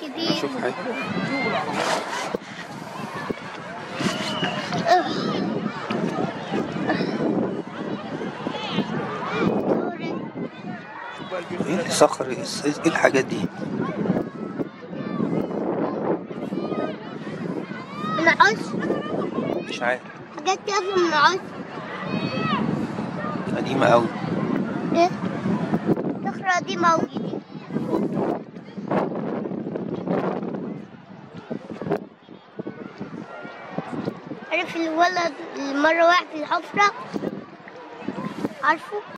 كبير شوف حاجة ايه صخر ايه إيه الحاجات دي من العصر مش عارف حاجات دي أصلا من العصر قديمة أوي ايه الصخرة دي موجودة عارف الولد اللي مرة واقع في الحفرة عارفه